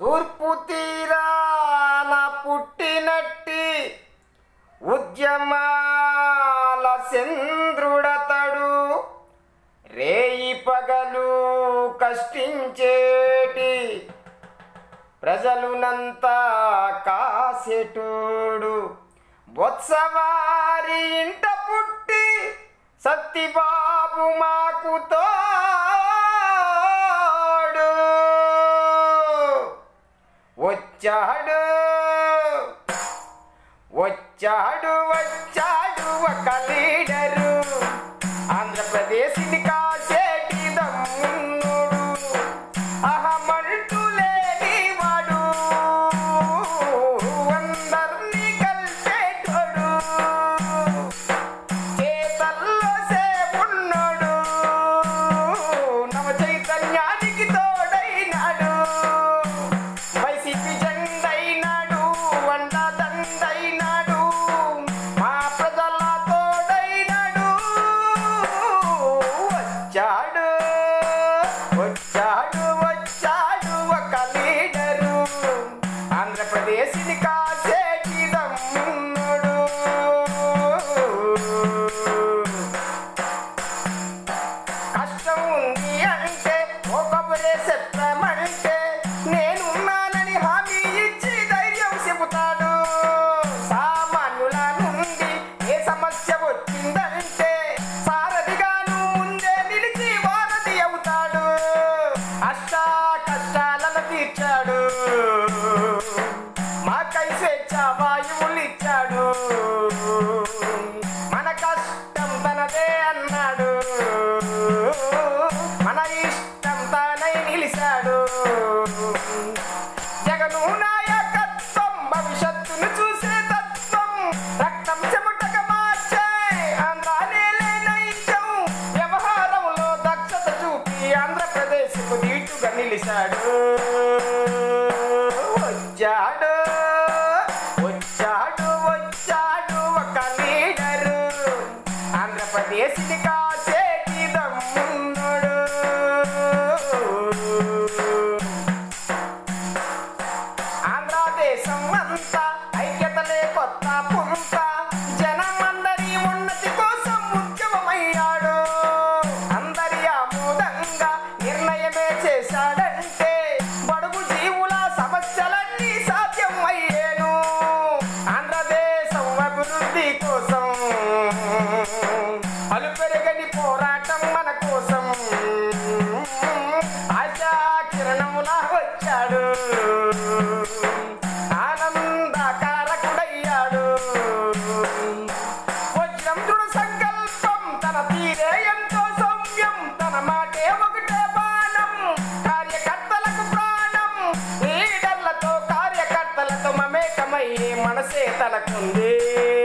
తూర్పు తీరాన పుట్టినట్టి ఉద్యమాల చంద్రుడతడు రేయి పగలు కష్టించేటి ప్రజలునంతా కాసెటోడు బొత్సవారి ఇంట పుట్టి సత్తిబాబు మాకు తోడు వచ్చాడు వచ్చాడు వచ్చాడు ఒక లీడరు ఆంధ్రప్రదేశ్ని కాసేటి దమ్మున్నోడు అహమంటూ లేనివాడు అందర్నీ కలిసేటోడు చేతల్లో సేపున్నోడు నవ చైతన్యానికి తోడైనాడు వైసీపీ జెండైనాడు వండ దండైనాడు మా ప్రజల తోడైనాడు వచ్చాడు వచ్చాడు వచ్చాడు ఒక లీడరు ఆంధ్రప్రదేశ్ని కాసేటి దమ్మున్నోడు కష్టం ఉంది అంటే ఓ కొబ్బరే చెప్పమంటే నేనున్నానని హామీ ఇచ్చి ధైర్యం చెబుతాడు సామాన్యుల నుండి ఏ సమస్య వచ్చిందంటే సారథిగాను ముందే నిలిచి వారధి అవుతాడు అష్ట కష్టాలను తీర్చాడు మాకై స్వేచ్ఛ వాయువులు ఇచ్చాడు మన కష్టం తనదే అన్నాడు మన ఇష్టం తానై నిలిచాడు జగను నాయకత్వం భవిష్యత్తును చూసే తత్వం రక్తం చెమటక మార్చే ఆంధ్రానే నైజం వ్యవహారంలో దక్షత చూపి ఆంధ్రప్రదేశ్కు నీటుగా నిలిచాడు వచ్చాడు వచ్చాడు వచ్చాడు ఒక లీడరు ఆంధ్రప్రదేశ్ని కాసేటి దమ్మున్నోడు ఆంధ్రదేశం అంతా ఐక్యతలే కొత్త పుంత జనమందరి ఉన్నతి కోసం ఉద్యమమయ్యాడు అందరి ఆమోదంగా నిర్ణయమే చేశాడంటే బడుగు జీవుల సమస్యలన్నీ సాధ్యం అయ్యేను ఆంధ్రదేశం అభివృద్ధి కోసం అలుపెరగని పోరాటం మన కోసం ఆశా కిరణములా వచ్చాడు ఆనందకారకుడయ్యాడు వజ్రం దృఢ సంకల్పం తన తీరే ఎంతో సౌమ్యం తన మాటే ఒకటే బాణం కార్యకర్తలకు ప్రాణం లీడర్లతో కార్యకర్తలతో మమేకమయ్యే మనసే తనకుంది